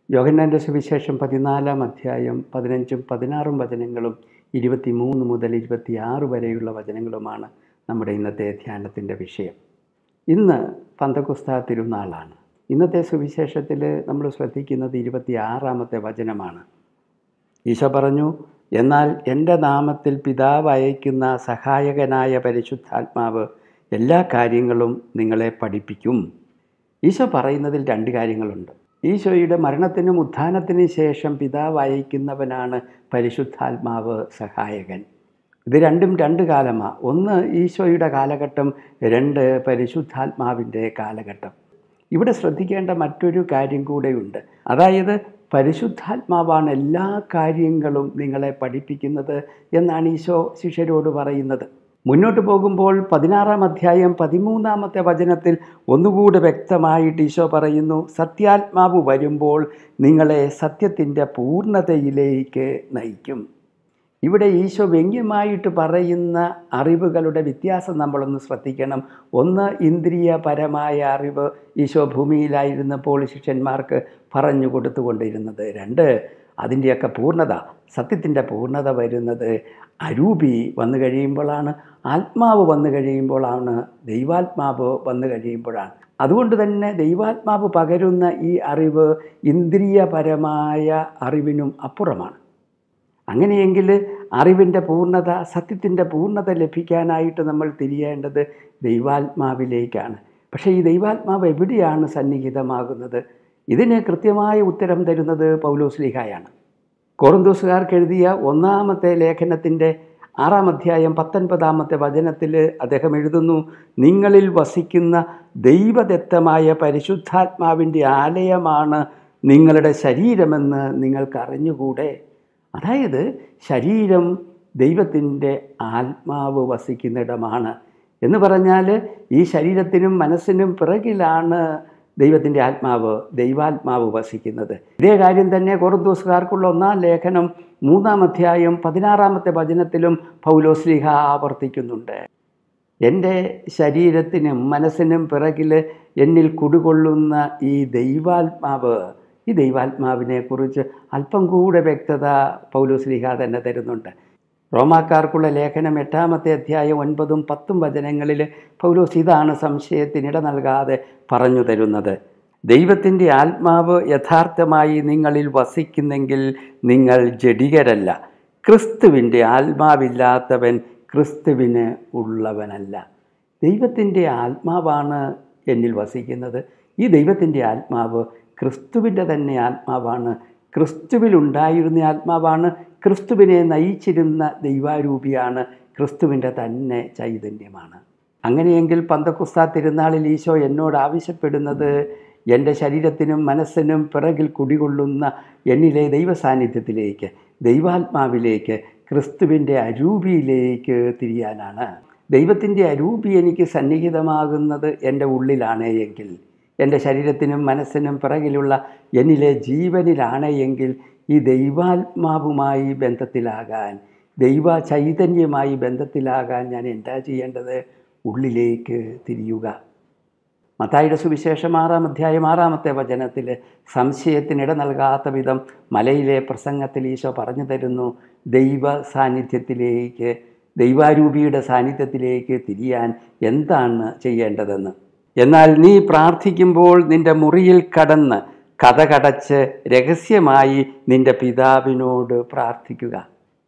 യോഹന്നാൻ്റെ സുവിശേഷം പതിനാലാം അധ്യായം പതിനഞ്ചും പതിനാറും വചനങ്ങളും ഇരുപത്തി മൂന്ന് മുതൽ ഇരുപത്തിയാറ് വരെയുള്ള വചനങ്ങളുമാണ് നമ്മുടെ ഇന്നത്തെ ധ്യാനത്തിൻ്റെ വിഷയം ഇന്ന് പന്തകുസ്ത തിരുനാളാണ് ഇന്നത്തെ സുവിശേഷത്തിൽ നമ്മൾ ശ്രദ്ധിക്കുന്നത് ഇരുപത്തിയാറാമത്തെ വചനമാണ് ഈശോ പറഞ്ഞു എന്നാൽ എൻ്റെ നാമത്തിൽ പിതാവ് അയക്കുന്ന സഹായകനായ പരിശുദ്ധാത്മാവ് എല്ലാ കാര്യങ്ങളും നിങ്ങളെ പഠിപ്പിക്കും ഈശോ പറയുന്നതിൽ രണ്ട് കാര്യങ്ങളുണ്ട് ഈശോയുടെ മരണത്തിനും ഉത്ഥാനത്തിനും ശേഷം പിതാവ് അയക്കുന്നവനാണ് പരിശുദ്ധാത്മാവ് സഹായകൻ ഇത് രണ്ടും രണ്ട് കാലമാണ് ഒന്ന് ഈശോയുടെ കാലഘട്ടം രണ്ട് പരിശുദ്ധാത്മാവിൻ്റെ കാലഘട്ടം ഇവിടെ ശ്രദ്ധിക്കേണ്ട മറ്റൊരു കാര്യം കൂടെയുണ്ട് അതായത് പരിശുദ്ധാത്മാവാണ് എല്ലാ കാര്യങ്ങളും നിങ്ങളെ പഠിപ്പിക്കുന്നത് എന്നാണ് ഈശോ ശിഷ്യരോട് പറയുന്നത് മുന്നോട്ട് പോകുമ്പോൾ പതിനാറാം അധ്യായം പതിമൂന്നാമത്തെ വചനത്തിൽ ഒന്നുകൂടെ വ്യക്തമായിട്ട് ഈശോ പറയുന്നു സത്യാത്മാവ് വരുമ്പോൾ നിങ്ങളെ സത്യത്തിൻ്റെ പൂർണ്ണതയിലേക്ക് നയിക്കും ഇവിടെ ഈശോ വ്യംഗ്യമായിട്ട് പറയുന്ന അറിവുകളുടെ വ്യത്യാസം നമ്മളൊന്ന് ശ്രദ്ധിക്കണം ഒന്ന് ഇന്ദ്രിയപരമായ അറിവ് ഈശോ ഭൂമിയിലായിരുന്നപ്പോൾ ശിഷ്യന്മാർക്ക് പറഞ്ഞു കൊടുത്തുകൊണ്ടിരുന്നത് രണ്ട് അതിൻ്റെയൊക്കെ പൂർണ്ണത സത്യത്തിൻ്റെ പൂർണ്ണത വരുന്നത് അരൂപി വന്നു കഴിയുമ്പോഴാണ് ആത്മാവ് വന്നു കഴിയുമ്പോഴാണ് ദൈവാത്മാവ് വന്നു കഴിയുമ്പോഴാണ് അതുകൊണ്ട് തന്നെ ദൈവാത്മാവ് പകരുന്ന ഈ അറിവ് ഇന്ദ്രിയപരമായ അറിവിനും അപ്പുറമാണ് അങ്ങനെയെങ്കിൽ അറിവിൻ്റെ പൂർണ്ണത സത്യത്തിൻ്റെ പൂർണ്ണത ലഭിക്കാനായിട്ട് നമ്മൾ തിരിയേണ്ടത് ദൈവാത്മാവിലേക്കാണ് പക്ഷേ ഈ ദൈവാത്മാവ് എവിടെയാണ് സന്നിഹിതമാകുന്നത് ഇതിന് കൃത്യമായ ഉത്തരം തരുന്നത് പൗലോസ്ലിഹായാണ് കോറന്തോസുകാർക്ക് എഴുതിയ ഒന്നാമത്തെ ലേഖനത്തിൻ്റെ ആറാം അധ്യായം പത്തൊൻപതാമത്തെ വചനത്തിൽ അദ്ദേഹം എഴുതുന്നു നിങ്ങളിൽ വസിക്കുന്ന ദൈവദത്തമായ പരിശുദ്ധാത്മാവിൻ്റെ ആലയമാണ് നിങ്ങളുടെ ശരീരമെന്ന് നിങ്ങൾക്ക് അറിഞ്ഞുകൂടെ അതായത് ശരീരം ദൈവത്തിൻ്റെ ആത്മാവ് വസിക്കുന്നിടമാണ് എന്ന് പറഞ്ഞാൽ ഈ ശരീരത്തിനും മനസ്സിനും പിറകിലാണ് ദൈവത്തിൻ്റെ ആത്മാവ് ദൈവാത്മാവ് വസിക്കുന്നത് ഇതേ കാര്യം തന്നെ കോറന്തോസുകാർക്കുള്ള ഒന്നാം ലേഖനം മൂന്നാം അധ്യായം പതിനാറാമത്തെ വചനത്തിലും പൗലോസ്ലിഹ ആവർത്തിക്കുന്നുണ്ട് എൻ്റെ ശരീരത്തിനും മനസ്സിനും പിറകിൽ എന്നിൽ കുടികൊള്ളുന്ന ഈ ദൈവാത്മാവ് ഈ ദൈവാത്മാവിനെ കുറിച്ച് അല്പം കൂടെ വ്യക്തത പൗലോസ്ലിഹ തന്നെ തരുന്നുണ്ട് റോമാക്കാർക്കുള്ള ലേഖനം എട്ടാമത്തെ അധ്യായം ഒൻപതും പത്തും വചനങ്ങളിൽ പൗലോസ് ഇതാണ് സംശയത്തിനിട നൽകാതെ പറഞ്ഞു തരുന്നത് ദൈവത്തിൻ്റെ ആത്മാവ് യഥാർത്ഥമായി നിങ്ങളിൽ വസിക്കുന്നെങ്കിൽ നിങ്ങൾ ജഡികരല്ല ക്രിസ്തുവിൻ്റെ ആത്മാവില്ലാത്തവൻ ക്രിസ്തുവിന് ഉള്ളവനല്ല ദൈവത്തിൻ്റെ ആത്മാവാണ് എന്നിൽ വസിക്കുന്നത് ഈ ദൈവത്തിൻ്റെ ആത്മാവ് ക്രിസ്തുവിൻ്റെ തന്നെ ആത്മാവാണ് ക്രിസ്തുവിലുണ്ടായിരുന്ന ആത്മാവാണ് ക്രിസ്തുവിനെ നയിച്ചിരുന്ന ദൈവാരൂപിയാണ് ക്രിസ്തുവിൻ്റെ തന്നെ ചൈതന്യമാണ് അങ്ങനെയെങ്കിൽ പന്തക്കുസ്ത തിരുനാളിൽ ഈശോ എന്നോട് ആവശ്യപ്പെടുന്നത് എൻ്റെ ശരീരത്തിനും മനസ്സിനും പിറകിൽ കുടികൊള്ളുന്ന എന്നിലെ ദൈവസാന്നിധ്യത്തിലേക്ക് ദൈവാത്മാവിലേക്ക് ക്രിസ്തുവിൻ്റെ അരൂപിയിലേക്ക് തിരിയാനാണ് ദൈവത്തിൻ്റെ അരൂപി എനിക്ക് സന്നിഹിതമാകുന്നത് എൻ്റെ ഉള്ളിലാണ് എങ്കിൽ എൻ്റെ ശരീരത്തിനും മനസ്സിനും പിറകിലുള്ള എന്നിലെ ജീവനിലാണ് എങ്കിൽ ഈ ദൈവാത്മാവുമായി ബന്ധത്തിലാകാൻ ദൈവ ചൈതന്യമായി ബന്ധത്തിലാകാൻ ഞാൻ എന്താ ചെയ്യേണ്ടത് ഉള്ളിലേക്ക് തിരിയുക മത്തായിയുടെ സുവിശേഷം ആറാം അധ്യായം ആറാമത്തെ വചനത്തിൽ സംശയത്തിനിട നൽകാത്ത വിധം മലയിലെ പ്രസംഗത്തിൽ ഈശോ പറഞ്ഞു തരുന്നു ദൈവ സാന്നിധ്യത്തിലേക്ക് ദൈവാരൂപിയുടെ സാന്നിധ്യത്തിലേക്ക് തിരിയാൻ എന്താണ് ചെയ്യേണ്ടതെന്ന് എന്നാൽ നീ പ്രാർത്ഥിക്കുമ്പോൾ നിന്റെ മുറിയിൽ കടന്ന് കഥകടച്ച് രഹസ്യമായി നിന്റെ പിതാവിനോട് പ്രാർത്ഥിക്കുക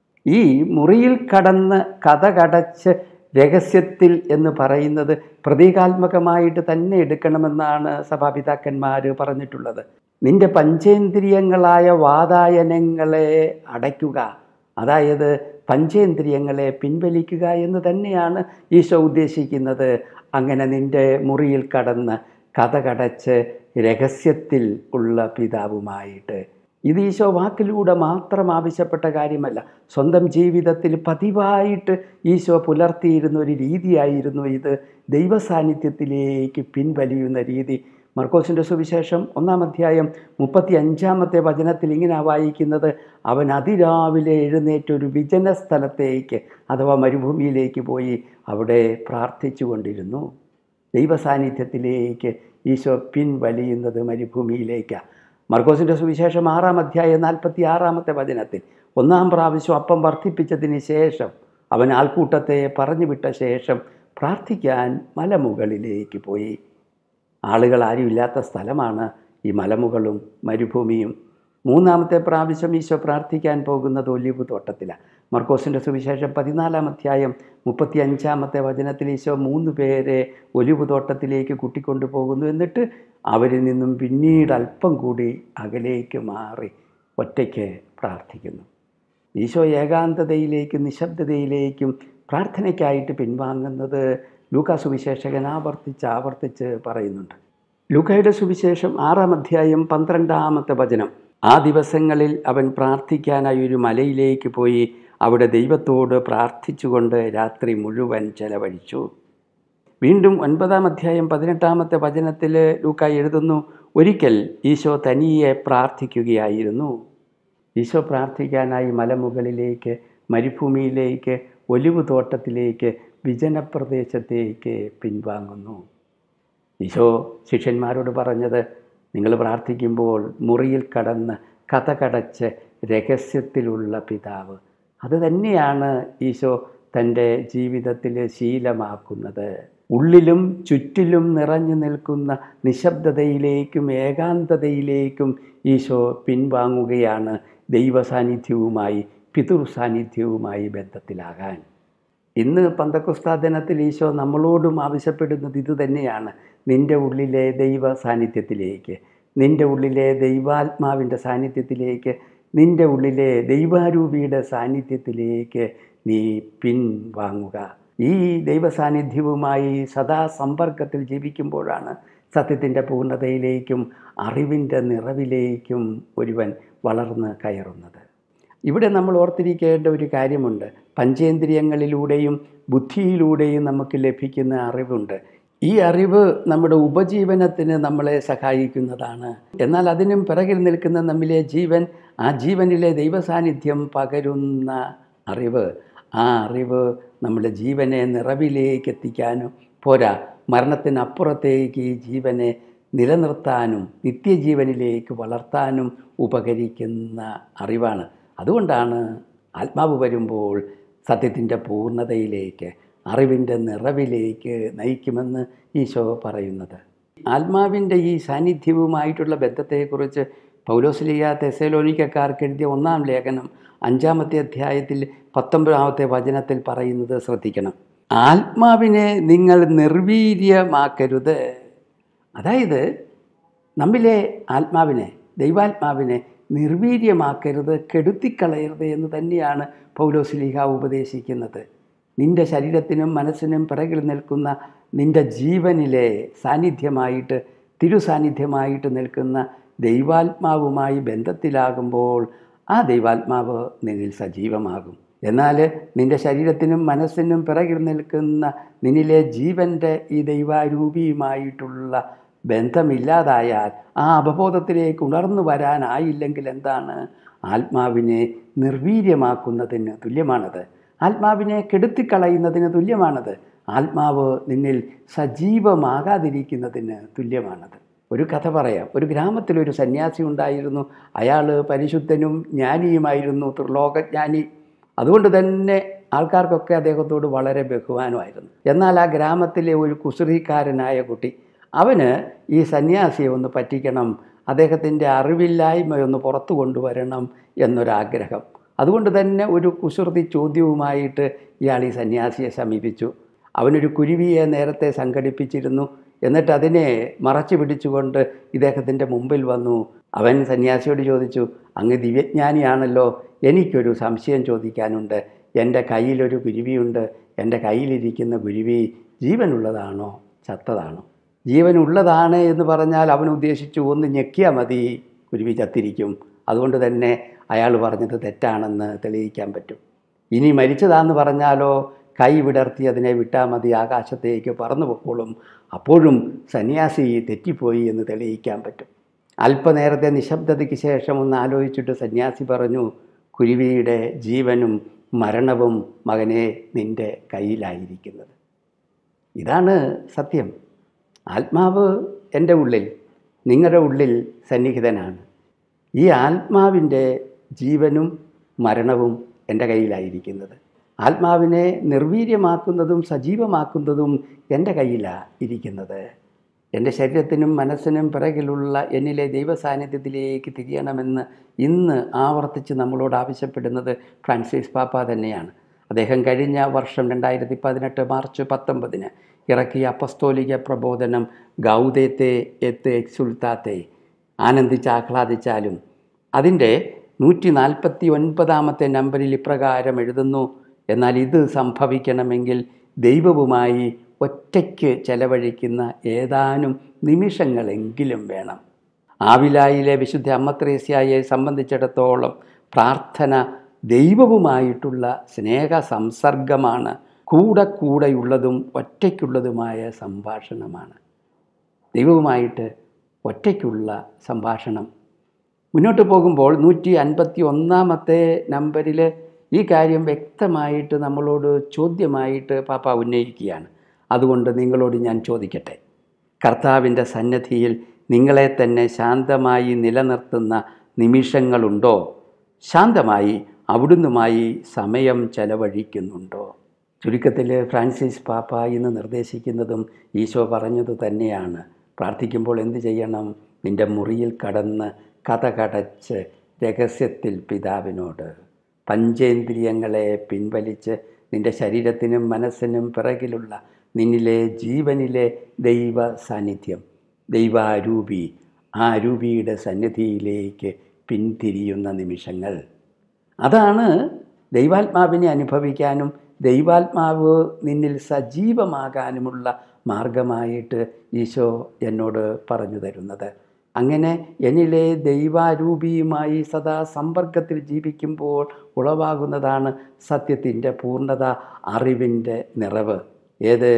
ഈ മുറിയിൽ കടന്ന് കഥകടച്ച് രഹസ്യത്തിൽ എന്ന് പറയുന്നത് പ്രതീകാത്മകമായിട്ട് തന്നെ എടുക്കണമെന്നാണ് സഭാപിതാക്കന്മാർ പറഞ്ഞിട്ടുള്ളത് നിന്റെ പഞ്ചേന്ദ്രിയങ്ങളായ വാതായനങ്ങളെ അടയ്ക്കുക അതായത് പഞ്ചേന്ദ്രിയങ്ങളെ പിൻവലിക്കുക എന്ന് തന്നെയാണ് ഈശോ ഉദ്ദേശിക്കുന്നത് അങ്ങനെ നിന്റെ മുറിയിൽ കടന്ന് കഥ കടച്ച് രഹസ്യത്തിൽ ഉള്ള പിതാവുമായിട്ട് ഇത് ഈശോ വാക്കിലൂടെ മാത്രം ആവശ്യപ്പെട്ട കാര്യമല്ല സ്വന്തം ജീവിതത്തിൽ പതിവായിട്ട് ഈശോ പുലർത്തിയിരുന്ന ഒരു രീതിയായിരുന്നു ഇത് ദൈവസാന്നിധ്യത്തിലേക്ക് പിൻവലിയുന്ന രീതി മർക്കോസിൻ്റെ സുവിശേഷം ഒന്നാം അധ്യായം മുപ്പത്തി അഞ്ചാമത്തെ വചനത്തിൽ ഇങ്ങനെ വായിക്കുന്നത് അവൻ അതിരാവിലെ എഴുന്നേറ്റ് ഒരു വിജന സ്ഥലത്തേക്ക് അഥവാ മരുഭൂമിയിലേക്ക് പോയി അവിടെ പ്രാർത്ഥിച്ചു കൊണ്ടിരുന്നു ദൈവസാന്നിധ്യത്തിലേക്ക് ഈശോ പിൻവലിയുന്നത് മരുഭൂമിയിലേക്കാണ് മർക്കോസിൻ്റെ സുവിശേഷം ആറാം അധ്യായം നാൽപ്പത്തി ആറാമത്തെ വചനത്തിൽ ഒന്നാം പ്രാവശ്യം അപ്പം വർദ്ധിപ്പിച്ചതിന് ശേഷം അവൻ ആൾക്കൂട്ടത്തെ പറഞ്ഞു വിട്ട ശേഷം പ്രാർത്ഥിക്കാൻ മലമുകളിലേക്ക് പോയി ആളുകൾ ആരും ഇല്ലാത്ത സ്ഥലമാണ് ഈ മലമുകളും മരുഭൂമിയും മൂന്നാമത്തെ പ്രാവശ്യം ഈശോ പ്രാർത്ഥിക്കാൻ പോകുന്നത് ഒലിവ് തോട്ടത്തിലാണ് മർക്കോസിൻ്റെ സുവിശേഷം പതിനാലാം അധ്യായം മുപ്പത്തി അഞ്ചാമത്തെ വചനത്തിൽ ഈശോ മൂന്ന് പേരെ ഒലിവ് തോട്ടത്തിലേക്ക് കൂട്ടിക്കൊണ്ടു പോകുന്നു എന്നിട്ട് അവരിൽ നിന്നും പിന്നീട് അല്പം കൂടി അകലേക്ക് മാറി ഒറ്റയ്ക്ക് പ്രാർത്ഥിക്കുന്നു ഈശോ ഏകാന്തതയിലേക്കും നിശബ്ദതയിലേക്കും പ്രാർത്ഥനയ്ക്കായിട്ട് പിൻവാങ്ങുന്നത് ലൂക്കാ സുവിശേഷകൻ ആവർത്തിച്ച് ആവർത്തിച്ച് പറയുന്നുണ്ട് ലൂക്കായുടെ സുവിശേഷം ആറാം അധ്യായം പന്ത്രണ്ടാമത്തെ വചനം ആ ദിവസങ്ങളിൽ അവൻ പ്രാർത്ഥിക്കാനായി ഒരു മലയിലേക്ക് പോയി അവിടെ ദൈവത്തോട് പ്രാർത്ഥിച്ചുകൊണ്ട് രാത്രി മുഴുവൻ ചെലവഴിച്ചു വീണ്ടും ഒൻപതാം അധ്യായം പതിനെട്ടാമത്തെ വചനത്തിൽ ലൂക്ക എഴുതുന്നു ഒരിക്കൽ ഈശോ തനിയെ പ്രാർത്ഥിക്കുകയായിരുന്നു ഈശോ പ്രാർത്ഥിക്കാനായി മലമുകളിലേക്ക് മരുഭൂമിയിലേക്ക് ഒലിവ് തോട്ടത്തിലേക്ക് വിജനപ്രദേശത്തേക്ക് പിൻവാങ്ങുന്നു ഈശോ ശിഷ്യന്മാരോട് പറഞ്ഞത് നിങ്ങൾ പ്രാർത്ഥിക്കുമ്പോൾ മുറിയിൽ കടന്ന് കഥ കടച്ച് രഹസ്യത്തിലുള്ള പിതാവ് അത് തന്നെയാണ് ഈശോ തൻ്റെ ജീവിതത്തിൽ ശീലമാക്കുന്നത് ഉള്ളിലും ചുറ്റിലും നിറഞ്ഞു നിൽക്കുന്ന നിശബ്ദതയിലേക്കും ഏകാന്തതയിലേക്കും ഈശോ പിൻവാങ്ങുകയാണ് ദൈവസാന്നിധ്യവുമായി പിതൃ സാന്നിധ്യവുമായി ബന്ധത്തിലാകാൻ ഇന്ന് പന്തക്കുസ്താ ദിനത്തിൽ ഈശോ നമ്മളോടും ആവശ്യപ്പെടുന്നത് ഇത് തന്നെയാണ് നിൻ്റെ ഉള്ളിലെ ദൈവ സാന്നിധ്യത്തിലേക്ക് നിൻ്റെ ഉള്ളിലെ ദൈവാത്മാവിൻ്റെ സാന്നിധ്യത്തിലേക്ക് നിൻ്റെ ഉള്ളിലെ ദൈവാരൂപിയുടെ സാന്നിധ്യത്തിലേക്ക് നീ പിൻവാങ്ങുക ഈ ദൈവ സാന്നിധ്യവുമായി സദാ സമ്പർക്കത്തിൽ ജീവിക്കുമ്പോഴാണ് സത്യത്തിൻ്റെ പൂർണ്ണതയിലേക്കും അറിവിൻ്റെ നിറവിലേക്കും ഒരുവൻ വളർന്ന് കയറുന്നത് ഇവിടെ നമ്മൾ ഓർത്തിരിക്കേണ്ട ഒരു കാര്യമുണ്ട് പഞ്ചേന്ദ്രിയങ്ങളിലൂടെയും ബുദ്ധിയിലൂടെയും നമുക്ക് ലഭിക്കുന്ന അറിവുണ്ട് ഈ അറിവ് നമ്മുടെ ഉപജീവനത്തിന് നമ്മളെ സഹായിക്കുന്നതാണ് എന്നാൽ അതിനും പിറകിൽ നിൽക്കുന്ന നമ്മിലെ ജീവൻ ആ ജീവനിലെ ദൈവസാന്നിധ്യം പകരുന്ന അറിവ് ആ അറിവ് നമ്മുടെ ജീവനെ നിറവിലേക്ക് എത്തിക്കാനും പോരാ മരണത്തിനപ്പുറത്തേക്ക് ഈ ജീവനെ നിലനിർത്താനും നിത്യജീവനിലേക്ക് വളർത്താനും ഉപകരിക്കുന്ന അറിവാണ് അതുകൊണ്ടാണ് ആത്മാവ് വരുമ്പോൾ സത്യത്തിൻ്റെ പൂർണ്ണതയിലേക്ക് അറിവിൻ്റെ നിറവിലേക്ക് നയിക്കുമെന്ന് ഈശോ പറയുന്നത് ആത്മാവിൻ്റെ ഈ സാന്നിധ്യവുമായിട്ടുള്ള ബന്ധത്തെക്കുറിച്ച് പൗലോസ്ലിയ തെസലോനിക്കക്കാർക്ക് എഴുതിയ ഒന്നാം ലേഖനം അഞ്ചാമത്തെ അധ്യായത്തിൽ പത്തൊമ്പതാമത്തെ വചനത്തിൽ പറയുന്നത് ശ്രദ്ധിക്കണം ആത്മാവിനെ നിങ്ങൾ നിർവീര്യമാക്കരുത് അതായത് നമ്മിലെ ആത്മാവിനെ ദൈവാത്മാവിനെ നിർവീര്യമാക്കരുത് കെടുത്തിക്കളയരുത് എന്ന് തന്നെയാണ് പൗലോസ്ലിഹ ഉപദേശിക്കുന്നത് നിൻ്റെ ശരീരത്തിനും മനസ്സിനും പിറകിൽ നിൽക്കുന്ന നിൻ്റെ ജീവനിലെ സാന്നിധ്യമായിട്ട് തിരുസാന്നിധ്യമായിട്ട് നിൽക്കുന്ന ദൈവാത്മാവുമായി ബന്ധത്തിലാകുമ്പോൾ ആ ദൈവാത്മാവ് നിന്നിൽ സജീവമാകും എന്നാൽ നിൻ്റെ ശരീരത്തിനും മനസ്സിനും പിറകിൽ നിൽക്കുന്ന നിന്നിലെ ജീവൻ്റെ ഈ ദൈവാരൂപിയുമായിട്ടുള്ള ബന്ധമില്ലാതായാൽ ആ അപബോധത്തിലേക്ക് ഉണർന്നു വരാനായില്ലെങ്കിൽ എന്താണ് ആത്മാവിനെ നിർവീര്യമാക്കുന്നതിന് തുല്യമാണത് ആത്മാവിനെ കെടുത്തിക്കളയുന്നതിന് തുല്യമാണത് ആത്മാവ് നിന്നിൽ സജീവമാകാതിരിക്കുന്നതിന് തുല്യമാണത് ഒരു കഥ പറയാം ഒരു ഗ്രാമത്തിലൊരു സന്യാസി ഉണ്ടായിരുന്നു അയാൾ പരിശുദ്ധനും ജ്ഞാനിയുമായിരുന്നു ത്രിലോകജ്ഞാനി അതുകൊണ്ട് തന്നെ ആൾക്കാർക്കൊക്കെ അദ്ദേഹത്തോട് വളരെ ബഹുമാനമായിരുന്നു എന്നാൽ ആ ഗ്രാമത്തിലെ ഒരു കുസൃതിക്കാരനായ കുട്ടി അവന് ഈ സന്യാസിയെ ഒന്ന് പറ്റിക്കണം അദ്ദേഹത്തിൻ്റെ അറിവില്ലായ്മയൊന്ന് പുറത്തു കൊണ്ടുവരണം എന്നൊരാഗ്രഹം അതുകൊണ്ട് തന്നെ ഒരു കുസൃതി ചോദ്യവുമായിട്ട് ഇയാൾ ഈ സന്യാസിയെ സമീപിച്ചു അവനൊരു കുരുവിയെ നേരത്തെ സംഘടിപ്പിച്ചിരുന്നു എന്നിട്ട് അതിനെ മറച്ചു പിടിച്ചുകൊണ്ട് ഇദ്ദേഹത്തിൻ്റെ മുമ്പിൽ വന്നു അവൻ സന്യാസിയോട് ചോദിച്ചു അങ്ങ് ദിവ്യജ്ഞാനിയാണല്ലോ എനിക്കൊരു സംശയം ചോദിക്കാനുണ്ട് എൻ്റെ കയ്യിലൊരു കുരുവിയുണ്ട് എൻ്റെ കയ്യിലിരിക്കുന്ന കുരുവി ജീവനുള്ളതാണോ ചത്തതാണോ ജീവനുള്ളതാണ് എന്ന് പറഞ്ഞാൽ അവൻ ഉദ്ദേശിച്ചു ഒന്ന് ഞെക്കിയാൽ മതി കുരുവി ചത്തിരിക്കും അതുകൊണ്ട് തന്നെ അയാൾ പറഞ്ഞത് തെറ്റാണെന്ന് തെളിയിക്കാൻ പറ്റും ഇനി മരിച്ചതാന്ന് പറഞ്ഞാലോ കൈ വിടർത്തി അതിനെ വിട്ടാൽ മതി ആകാശത്തേക്ക് പറന്നു പൊക്കോളും അപ്പോഴും സന്യാസി തെറ്റിപ്പോയി എന്ന് തെളിയിക്കാൻ പറ്റും അല്പനേരത്തെ നിശബ്ദതയ്ക്ക് ശേഷം ഒന്ന് ആലോചിച്ചിട്ട് സന്യാസി പറഞ്ഞു കുരുവിയുടെ ജീവനും മരണവും മകനെ നിൻ്റെ കയ്യിലായിരിക്കുന്നത് ഇതാണ് സത്യം ആത്മാവ് എൻ്റെ ഉള്ളിൽ നിങ്ങളുടെ ഉള്ളിൽ സന്നിഹിതനാണ് ഈ ആത്മാവിൻ്റെ ജീവനും മരണവും എൻ്റെ കയ്യിലായിരിക്കുന്നത് ആത്മാവിനെ നിർവീര്യമാക്കുന്നതും സജീവമാക്കുന്നതും എൻ്റെ കയ്യിലാണ് ഇരിക്കുന്നത് എൻ്റെ ശരീരത്തിനും മനസ്സിനും പിറകിലുള്ള എന്നിലെ ദൈവസാന്നിധ്യത്തിലേക്ക് തിരിയണമെന്ന് ഇന്ന് ആവർത്തിച്ച് നമ്മളോട് ആവശ്യപ്പെടുന്നത് ഫ്രാൻസിസ് പാപ്പ തന്നെയാണ് അദ്ദേഹം കഴിഞ്ഞ വർഷം രണ്ടായിരത്തി പതിനെട്ട് മാർച്ച് പത്തൊമ്പതിന് ഇറക്കിയ അപ്പസ്തോലിക പ്രബോധനം ഗൗദേത്തെ എത്ത് എക്സുൽത്താത്തെ ആനന്ദിച്ച് ആഹ്ലാദിച്ചാലും അതിൻ്റെ നൂറ്റി നാൽപ്പത്തി ഒൻപതാമത്തെ നമ്പറിൽ ഇപ്രകാരം എഴുതുന്നു എന്നാൽ ഇത് സംഭവിക്കണമെങ്കിൽ ദൈവവുമായി ഒറ്റയ്ക്ക് ചെലവഴിക്കുന്ന ഏതാനും നിമിഷങ്ങളെങ്കിലും വേണം ആവിലായിലെ വിശുദ്ധ അമ്മത്രേസ്യായെ സംബന്ധിച്ചിടത്തോളം പ്രാർത്ഥന ദൈവവുമായിട്ടുള്ള സ്നേഹ സംസർഗമാണ് കൂടെ കൂടെയുള്ളതും ഒറ്റയ്ക്കുള്ളതുമായ സംഭാഷണമാണ് ദൈവവുമായിട്ട് ഒറ്റയ്ക്കുള്ള സംഭാഷണം മുന്നോട്ട് പോകുമ്പോൾ നൂറ്റി അൻപത്തി ഒന്നാമത്തെ നമ്പറിൽ ഈ കാര്യം വ്യക്തമായിട്ട് നമ്മളോട് ചോദ്യമായിട്ട് പാപ്പ ഉന്നയിക്കുകയാണ് അതുകൊണ്ട് നിങ്ങളോട് ഞാൻ ചോദിക്കട്ടെ കർത്താവിൻ്റെ സന്നദ്ധിയിൽ നിങ്ങളെ തന്നെ ശാന്തമായി നിലനിർത്തുന്ന നിമിഷങ്ങളുണ്ടോ ശാന്തമായി അവിടുന്നുമായി സമയം ചെലവഴിക്കുന്നുണ്ടോ ചുരുക്കത്തിൽ ഫ്രാൻസിസ് പാപ്പ ഇന്ന് നിർദ്ദേശിക്കുന്നതും ഈശോ പറഞ്ഞത് തന്നെയാണ് പ്രാർത്ഥിക്കുമ്പോൾ എന്ത് ചെയ്യണം നിൻ്റെ മുറിയിൽ കടന്ന് കഥ കടച്ച് രഹസ്യത്തിൽ പിതാവിനോട് പഞ്ചേന്ദ്രിയങ്ങളെ പിൻവലിച്ച് നിൻ്റെ ശരീരത്തിനും മനസ്സിനും പിറകിലുള്ള നിന്നിലെ ജീവനിലെ ദൈവ സാന്നിധ്യം ദൈവാരൂപി ആ രൂപിയുടെ സന്നിധിയിലേക്ക് പിന്തിരിയുന്ന നിമിഷങ്ങൾ അതാണ് ദൈവാത്മാവിനെ അനുഭവിക്കാനും ദൈവാത്മാവ് നിന്നിൽ സജീവമാകാനുമുള്ള മാർഗമായിട്ട് ഈശോ എന്നോട് പറഞ്ഞു തരുന്നത് അങ്ങനെ എന്നിലെ ദൈവാരൂപിയുമായി സദാ സമ്പർക്കത്തിൽ ജീവിക്കുമ്പോൾ ഉളവാകുന്നതാണ് സത്യത്തിൻ്റെ പൂർണ്ണത അറിവിൻ്റെ നിറവ് ഏത്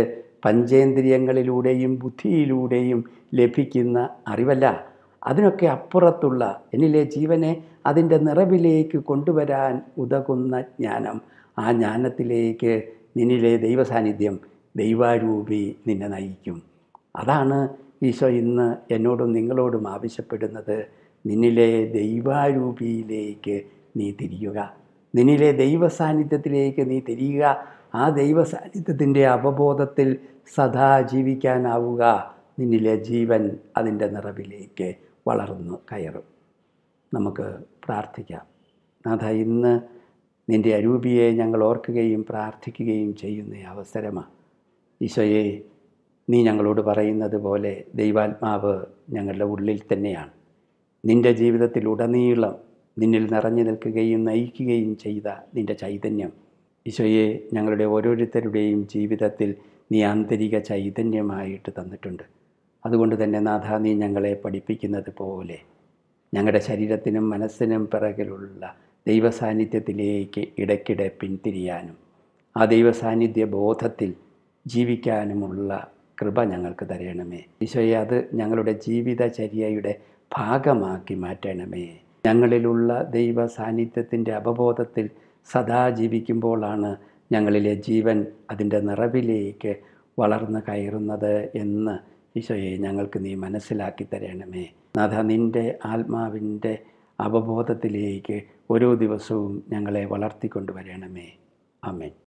പഞ്ചേന്ദ്രിയങ്ങളിലൂടെയും ബുദ്ധിയിലൂടെയും ലഭിക്കുന്ന അറിവല്ല അതിനൊക്കെ അപ്പുറത്തുള്ള എന്നിലെ ജീവനെ അതിൻ്റെ നിറവിലേക്ക് കൊണ്ടുവരാൻ ഉതകുന്ന ജ്ഞാനം ആ ജ്ഞാനത്തിലേക്ക് നിന്നിലെ ദൈവസാന്നിധ്യം ദൈവാരൂപി നിന്നെ നയിക്കും അതാണ് ഈശോ ഇന്ന് എന്നോടും നിങ്ങളോടും ആവശ്യപ്പെടുന്നത് നിന്നിലെ ദൈവാരൂപിയിലേക്ക് നീ തിരിയുക നിന്നിലെ ദൈവസാന്നിധ്യത്തിലേക്ക് നീ തിരിയുക ആ ദൈവസാന്നിധ്യത്തിൻ്റെ അവബോധത്തിൽ സദാ ജീവിക്കാനാവുക നിന്നിലെ ജീവൻ അതിൻ്റെ നിറവിലേക്ക് വളർന്നു കയറും നമുക്ക് പ്രാർത്ഥിക്കാം നാഥ ഇന്ന് നിൻ്റെ അരൂപിയെ ഞങ്ങൾ ഓർക്കുകയും പ്രാർത്ഥിക്കുകയും ചെയ്യുന്ന അവസരമാണ് ഈശോയെ നീ ഞങ്ങളോട് പറയുന്നത് പോലെ ദൈവാത്മാവ് ഞങ്ങളുടെ ഉള്ളിൽ തന്നെയാണ് നിൻ്റെ ജീവിതത്തിലുടനീളം നിന്നിൽ നിറഞ്ഞു നിൽക്കുകയും നയിക്കുകയും ചെയ്ത നിൻ്റെ ചൈതന്യം ഈശോയെ ഞങ്ങളുടെ ഓരോരുത്തരുടെയും ജീവിതത്തിൽ നീ ആന്തരിക ചൈതന്യമായിട്ട് തന്നിട്ടുണ്ട് അതുകൊണ്ട് തന്നെ നാഥ നീ ഞങ്ങളെ പഠിപ്പിക്കുന്നത് പോലെ ഞങ്ങളുടെ ശരീരത്തിനും മനസ്സിനും പിറകിലുള്ള ദൈവസാന്നിധ്യത്തിലേക്ക് ഇടയ്ക്കിടെ പിന്തിരിയാനും ആ ദൈവസാന്നിധ്യ ബോധത്തിൽ ജീവിക്കാനുമുള്ള കൃപ ഞങ്ങൾക്ക് തരണമേ ഈശോയെ അത് ഞങ്ങളുടെ ജീവിതചര്യയുടെ ഭാഗമാക്കി മാറ്റണമേ ഞങ്ങളിലുള്ള ദൈവ സാന്നിധ്യത്തിൻ്റെ അവബോധത്തിൽ സദാ ജീവിക്കുമ്പോഴാണ് ഞങ്ങളിലെ ജീവൻ അതിൻ്റെ നിറവിലേക്ക് വളർന്നു കയറുന്നത് എന്ന് ഈശോയെ ഞങ്ങൾക്ക് നീ മനസ്സിലാക്കി തരണമേ നാഥ നിൻ്റെ ആത്മാവിൻ്റെ അവബോധത്തിലേക്ക് ഓരോ ദിവസവും ഞങ്ങളെ വളർത്തിക്കൊണ്ടുവരണമേ അമേൻ